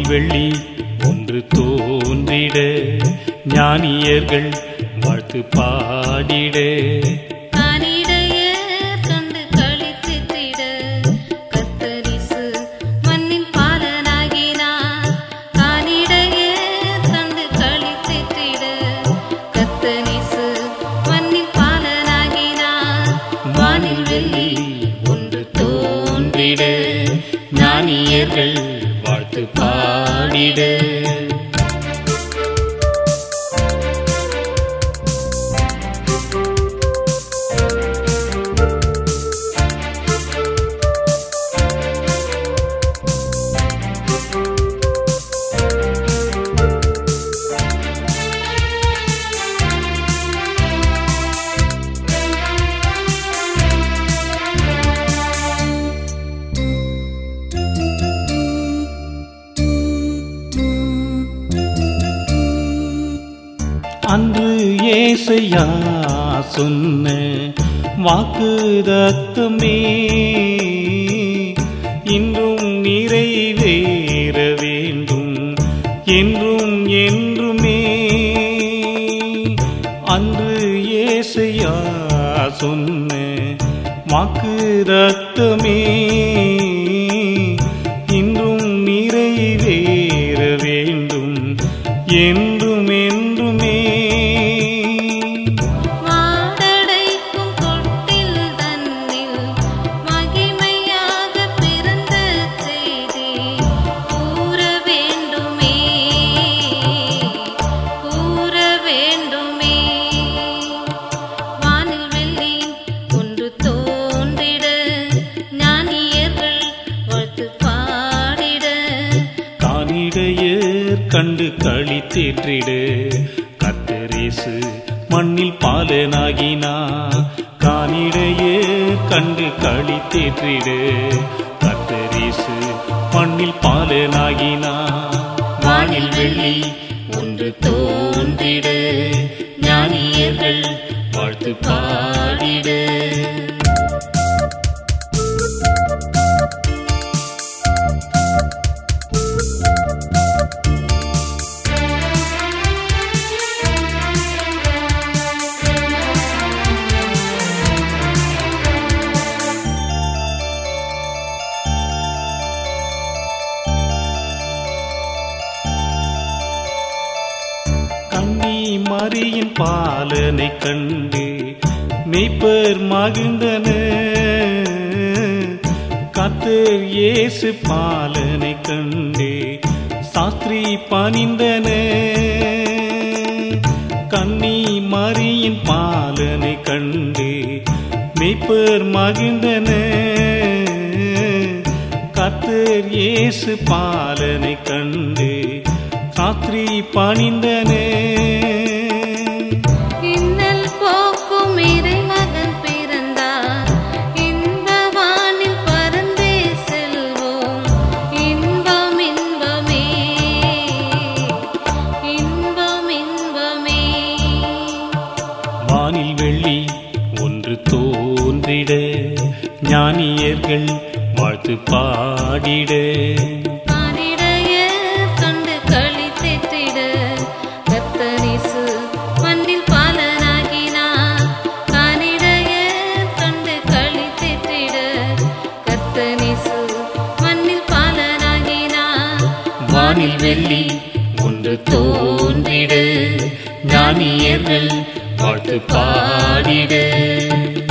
வானில் வெள்ளி ஒன்று தோன்றிட ஞானியர்கள் வாழ்த்து பாடிட கானிடையர் கண்டு களித்திட்டிட கத்தரிசு மண்ணின் பாலனாகினார் கானிடையர் கண்டு களித்திட்டிட கத்தரிசு மண்ணின் பாலனாகினார் வானில் வெள்ளி ஒன்று தோன்றிட ஞானியர்கள் வாழ்த்து பாடிட அன்று ஏசையா சொன்ன வாக்கு தத்தமே இன்றும் நிறைவேற வேண்டும் என்றும் என்றுமே அன்று ஏசையா சொன்ன வாக்கு தத்தமே இன்றும் நிறைவேற வேண்டும் என்றும் என்றுமே மாடடைக்கும் தொட்டில் தன்னில் மகிமையாக பிறந்த செய்தி கூற வேண்டுமே கூற வேண்டுமே வானில் வெள்ளி ஒன்று தோன்றிட ஞானியர்கள் வாழ்த்து பாடிட கானிடையர் கண்டு களித்தேற்றிடு கத்தரேசு மண்ணில் பாலனாகினா கானிடையர் கண்டு களித்தேற்றிடு கத்தரேசு மண்ணில் பாலனாகினா வானில் வெள்ளி ஒன்று தோன்றிட ஞானியர்கள் வாழ்த்து பாடிட கண்ணி மறியின் பாலனை கண்டு மெய்ப்பர் மகிழ்ந்தன கத்தர் இயேசு பாலனை கண்டு சாஸ்திரி பணிந்தன கண்ணி மறியின் பாலனை கண்டு மெய்ப்பர் மகிழ்ந்தன கத்தர் இயேசு பாலனை கண்டு சாஸ்திரி பணிந்தனே இன்னல் போக்கும் இறைமகன் பிறந்தார் இன்பவானில் பறந்தே செல்வோம் இன்பம் இன்பமே இன்பம் இன்பமே வானில் வெள்ளி ஒன்று தோன்றிட ஞானியர்கள் வாழ்த்து பாடிட பாடிடையர் கண்டு களித்திட்டிட கத்தரிசு மண்ணில் பாலனாகினார் கானிடையர் கண்டு களித்திட்டிட கத்தரிசு மண்ணில் பாலனாகினார் வானில் வெள்ளி ஒன்று தோன்றிட ஞானியர்கள் வாழ்த்து பாடிட